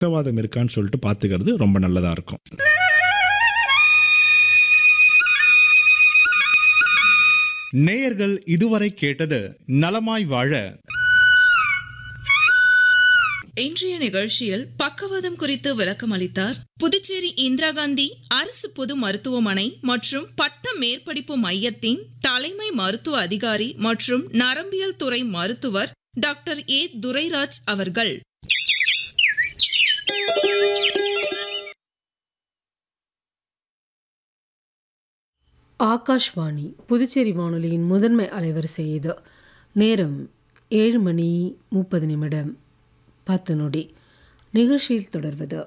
பக்கவாதம் இருக்கான்னு சொல்லிட்டு பார்த்துக்கிறது ரொம்ப நல்லதாக இருக்கும் நேயர்கள் இதுவரை கேட்டது நலமாய் வாழ இன்றைய நிகழ்ச்சியில் பக்கவாதம் குறித்து விளக்கம் அளித்தார் புதுச்சேரி இந்திரா காந்தி அரசு பொது மருத்துவமனை மற்றும் பட்ட மேற்படிப்பு மையத்தின் தலைமை மருத்துவ அதிகாரி மற்றும் நரம்பியல் துறை மருத்துவர் டாக்டர் ஏ துரைராஜ் அவர்கள் ஆகாஷ்வாணி புதுச்சேரி வானொலியின் முதன்மை அலைவரிசை இது நேரம் ஏழு மணி முப்பது நிமிடம் பத்து நொடி நிகழ்ச்சியில் தொடர்வது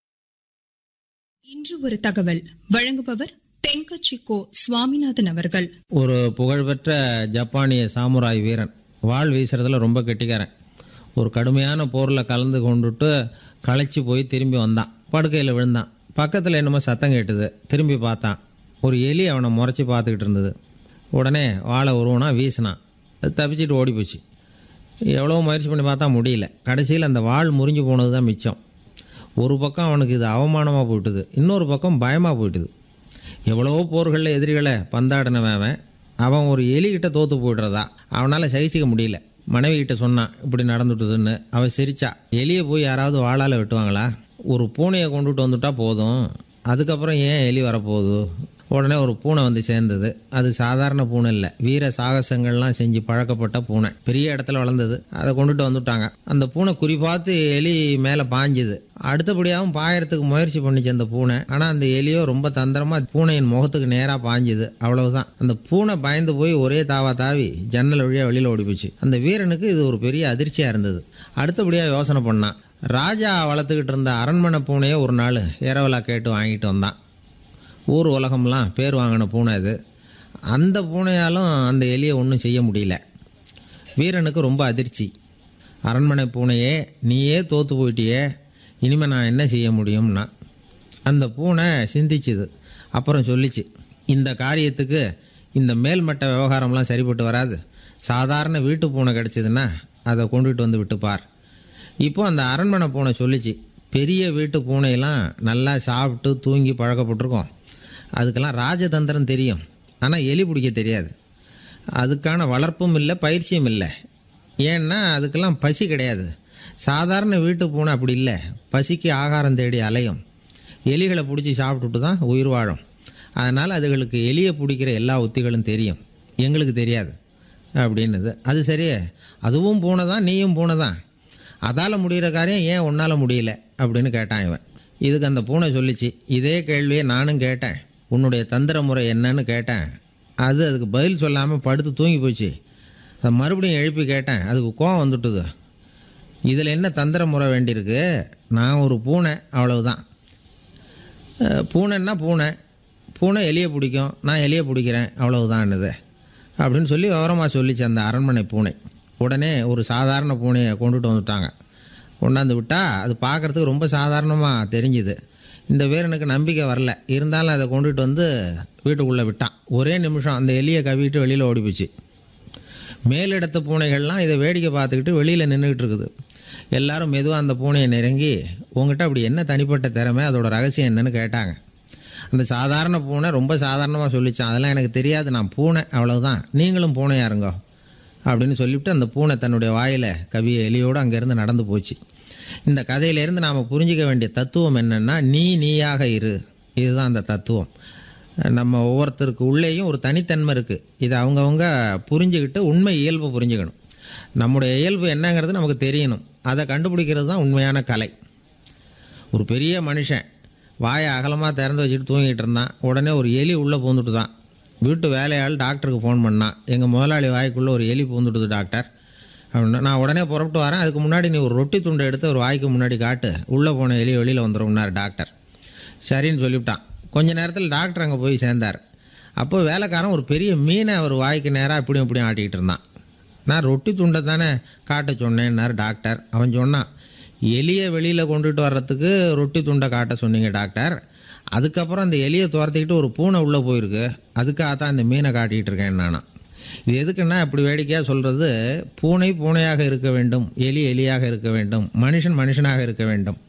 இன்று ஒரு தகவல் வழங்குபவர் தென்கட்சி கோ சுவாமிநாதன் அவர்கள் ஒரு புகழ்பெற்ற ஜப்பானிய சாமுராய் வீரன் வாள் வீசுறதுல ரொம்ப கெட்டிக்காரன் ஒரு கடுமையான போரில் கலந்து கொண்டுட்டு களைச்சி போய் திரும்பி வந்தான் படுக்கையில் விழுந்தான் பக்கத்தில் என்னமோ சத்தம் கேட்டுது திரும்பி பார்த்தான் ஒரு எலி அவனை முறைச்சி பார்த்துக்கிட்டு இருந்தது உடனே வாழை உருவனா வீசினான் அது தப்பிச்சிட்டு ஓடி போச்சு எவ்வளோ முயற்சி பண்ணி பார்த்தா முடியல கடைசியில் அந்த வாள் முறிஞ்சு போனது தான் மிச்சம் ஒரு பக்கம் அவனுக்கு இது அவமானமாக போயிட்டுது இன்னொரு பக்கம் பயமாக போயிட்டுது எவ்வளவோ போர்களில் எதிரிகளை பந்தாடினவன் அவன் அவன் ஒரு எலிகிட்ட தோத்து போயிடுறதா அவனால் சகிச்சிக்க முடியல மனைவி கிட்ட சொன்னான் இப்படி நடந்துட்டுதுன்னு அவன் சிரிச்சா எலியை போய் யாராவது வாளால் வெட்டுவாங்களா ஒரு பூனையை கொண்டுட்டு வந்துட்டா போதும் அதுக்கப்புறம் ஏன் எலி வரப்போகுது உடனே ஒரு பூனை வந்து சேர்ந்தது அது சாதாரண பூனை இல்லை வீர சாகசங்கள்லாம் செஞ்சு பழக்கப்பட்ட பூனை பெரிய இடத்துல வளர்ந்தது அதை கொண்டுட்டு வந்துட்டாங்க அந்த பூனை குறிப்பாத்து எலி மேலே பாஞ்சுது அடுத்தபடியாகவும் பாயறதுக்கு முயற்சி பண்ணிச்சு அந்த பூனை ஆனால் அந்த எலியோ ரொம்ப தந்திரமாக பூனையின் முகத்துக்கு நேராக பாஞ்சுது அவ்வளவுதான் அந்த பூனை பயந்து போய் ஒரே தாவா தாவி ஜன்னல் வழியாக வெளியில் ஓடி போச்சு அந்த வீரனுக்கு இது ஒரு பெரிய அதிர்ச்சியாக இருந்தது அடுத்தபடியாக யோசனை பண்ணான் ராஜா வளர்த்துக்கிட்டு இருந்த அரண்மனை பூனையை ஒரு நாள் இரவலா கேட்டு வாங்கிட்டு வந்தான் ஊர் உலகம்லாம் பேர் வாங்கின பூனை அது அந்த பூனையாலும் அந்த எலியை ஒன்றும் செய்ய முடியல வீரனுக்கு ரொம்ப அதிர்ச்சி அரண்மனை பூனையே நீயே தோத்து போயிட்டியே இனிமேல் நான் என்ன செய்ய முடியும்னா அந்த பூனை சிந்திச்சுது அப்புறம் சொல்லிச்சு இந்த காரியத்துக்கு இந்த மேல்மட்ட விவகாரம்லாம் சரிப்பட்டு வராது சாதாரண வீட்டு பூனை கிடச்சிதுன்னா அதை கொண்டுகிட்டு வந்து விட்டுப்பார் இப்போ அந்த அரண்மனை பூனை சொல்லிச்சு பெரிய வீட்டு பூனையெல்லாம் நல்லா சாப்பிட்டு தூங்கி பழக்கப்பட்டிருக்கோம் அதுக்கெல்லாம் ராஜதந்திரம் தெரியும் ஆனால் எலி பிடிக்க தெரியாது அதுக்கான வளர்ப்பும் இல்லை பயிற்சியும் இல்லை ஏன்னா அதுக்கெல்லாம் பசி கிடையாது சாதாரண வீட்டு பூனை அப்படி இல்லை பசிக்கு ஆகாரம் தேடி அலையும் எலிகளை பிடிச்சி சாப்பிட்டுட்டு தான் உயிர் வாழும் அதனால் அதுகளுக்கு எலியை பிடிக்கிற எல்லா உத்திகளும் தெரியும் எங்களுக்கு தெரியாது அப்படின்னுது அது சரியே அதுவும் பூனை தான் நீயும் பூனை தான் அதால் முடிகிற காரியம் ஏன் உன்னால் முடியல அப்படின்னு கேட்டான் இவன் இதுக்கு அந்த பூனை சொல்லிச்சு இதே கேள்வியை நானும் கேட்டேன் உன்னுடைய தந்திர முறை என்னன்னு கேட்டேன் அது அதுக்கு பதில் சொல்லாமல் படுத்து தூங்கி போச்சு அதை மறுபடியும் எழுப்பி கேட்டேன் அதுக்கு கோவம் வந்துட்டுது இதில் என்ன தந்திர முறை வேண்டியிருக்கு நான் ஒரு பூனை அவ்வளவுதான் அஹ், பூனைன்னா பூனை பூனை எலியை பிடிக்கும் நான் எலியை பிடிக்கிறேன் அவ்வளவுதான்னுது அப்படின்னு சொல்லி விவரமாக சொல்லிச்சு அந்த அரண்மனை பூனை உடனே ஒரு சாதாரண பூனையை கொண்டுட்டு வந்துட்டாங்க கொண்டாந்து விட்டா அது பார்க்கறதுக்கு ரொம்ப சாதாரணமாக தெரிஞ்சுது இந்த வீரனுக்கு நம்பிக்கை வரல இருந்தாலும் அதை கொண்டுட்டு வந்து வீட்டுக்குள்ளே விட்டான் ஒரே நிமிஷம் அந்த எலியை கவிட்டு வெளியில் ஓடி போச்சு மேலிடத்து பூனைகள்லாம் இதை வேடிக்கை பார்த்துக்கிட்டு வெளியில் நின்றுக்கிட்டு இருக்குது எல்லாரும் மெதுவாக அந்த பூனையை நெருங்கி உங்ககிட்ட அப்படி என்ன தனிப்பட்ட திறமை அதோட ரகசியம் என்னன்னு கேட்டாங்க அந்த சாதாரண பூனை ரொம்ப சாதாரணமாக சொல்லிச்சான் அதெல்லாம் எனக்கு தெரியாது நான் பூனை அவ்வளவுதான் நீங்களும் பூனையா இருங்கோ அப்படின்னு சொல்லிவிட்டு அந்த பூனை தன்னுடைய வாயில் கவிய எலியோடு அங்கேருந்து நடந்து போச்சு இந்த கதையிலேருந்து நாம் புரிஞ்சிக்க வேண்டிய தத்துவம் என்னென்னா நீ நீயாக இரு இதுதான் அந்த தத்துவம் நம்ம ஒவ்வொருத்தருக்கு உள்ளேயும் ஒரு தனித்தன்மை இருக்குது இதை அவங்கவுங்க புரிஞ்சுக்கிட்டு உண்மை இயல்பு புரிஞ்சுக்கணும் நம்முடைய இயல்பு என்னங்கிறது நமக்கு தெரியணும் அதை கண்டுபிடிக்கிறது தான் உண்மையான கலை ஒரு பெரிய மனுஷன் வாயை அகலமாக திறந்து வச்சுட்டு தூங்கிட்டு இருந்தான் உடனே ஒரு எலி உள்ளே பூந்துட்டு தான் வீட்டு வேலையாள் டாக்டருக்கு ஃபோன் பண்ணான் எங்கள் முதலாளி வாய்க்குள்ளே ஒரு எலி பூந்துட்டுது டாக்டர் அப்படின்னா நான் உடனே புறப்பட்டு வரேன் அதுக்கு முன்னாடி நீ ஒரு ரொட்டி துண்டை எடுத்து ஒரு வாய்க்கு முன்னாடி காட்டு உள்ளே போன எலி வெளியில் வந்துடும்னார் டாக்டர் சரின்னு சொல்லிவிட்டான் கொஞ்ச நேரத்தில் டாக்டர் அங்கே போய் சேர்ந்தார் அப்போ வேலைக்காரன் ஒரு பெரிய மீனை அவர் வாய்க்கு நேராக இப்படியும் இப்படியும் ஆட்டிக்கிட்டு இருந்தான் நான் ரொட்டி துண்டை தானே காட்ட சொன்னேன்னார் டாக்டர் அவன் சொன்னான் எலியை வெளியில் கொண்டுட்டு வர்றதுக்கு ரொட்டி துண்டை காட்ட சொன்னீங்க டாக்டர் அதுக்கப்புறம் அந்த எலியை துரத்திக்கிட்டு ஒரு பூனை உள்ளே போயிருக்கு அதுக்காக தான் இந்த மீனை காட்டிகிட்டு இருக்கேன் நானா இது எதுக்குன்னா இப்படி வேடிக்கையாக சொல்கிறது பூனை பூனையாக இருக்க வேண்டும் எலி எலியாக இருக்க வேண்டும் மனுஷன் மனுஷனாக இருக்க வேண்டும்